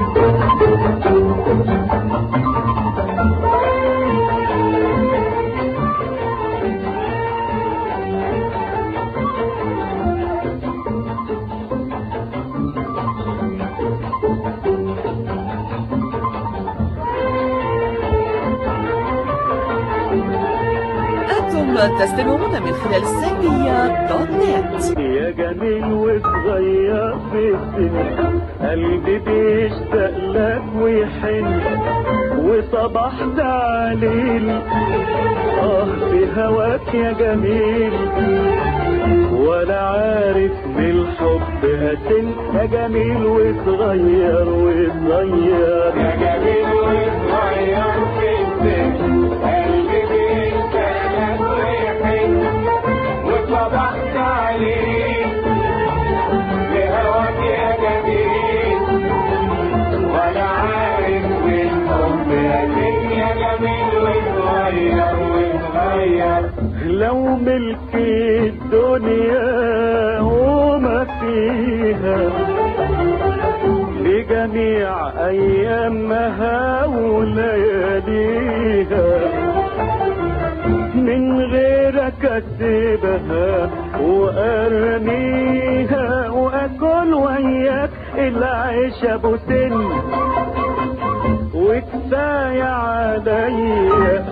أنتم تستمعون من خلال سلمية دوت نت يا جميل وصغير في السن قلبي بيشتاق لك ويحن وصباح تعليل اه في هواك يا جميل ولا عارف بالحب هتن يا جميل وصغير وصغير يا جميل وصغير في السن قلبي بيشتاق لك ويحن وصبحت عليك بهواك يا جميل ولا عارف بالحب يا جميل وصغير وصغير لو ملكي الدنيا وما فيها بجميع ايامها ولياليها من غيرك اسيبها وارميها واكل وياك العيش ابو سن وكفايه عليا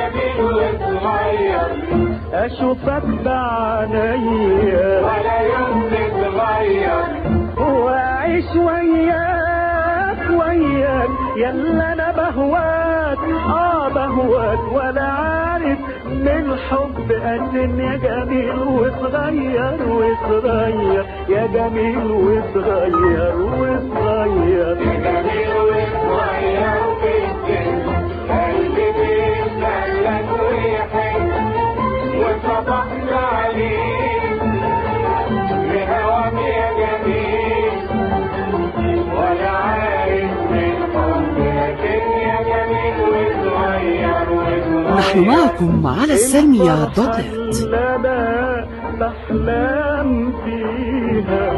اشوفك بعينيا ولا يوم تتغير واعيش وياك وياك يلا انا بهواك اه بهواك ولا عارف من الحب قدم يا جميل وصغير وصغير يا جميل وصغير وصغير يا جميل وصغير في السن قلبي بيسألك ويحن وصبحت عليك بهواك يا جميل ولا عارف من حب لكن يا جميل وصغير وصغير نحن معكم على السلمية دوت نت اللي انا بحلم فيها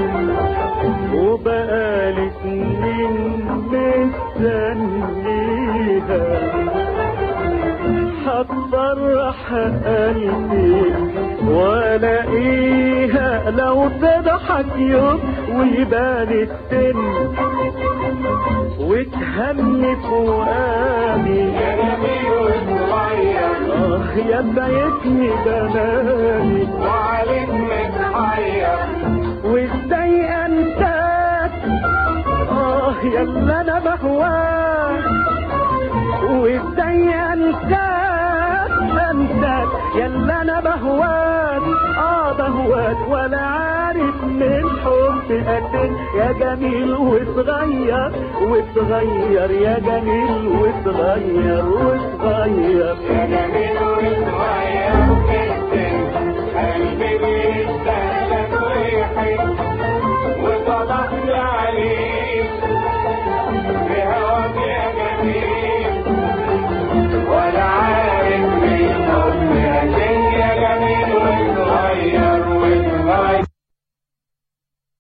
وبقالي سنين مستنيها هتفرح قلبي والاقيها لو تضحك يوم ويبان السن وتهني فؤادي يا جميل اه يا بيتني بناني وعليك متحير وازاي انساك اه يا اللي انا بهواك وازاي انساك انساك يا اللي انا بهواك اه بهواك ولا عارف من حب قدك يا جميل وصغير وصغير يا جميل وصغير وصغير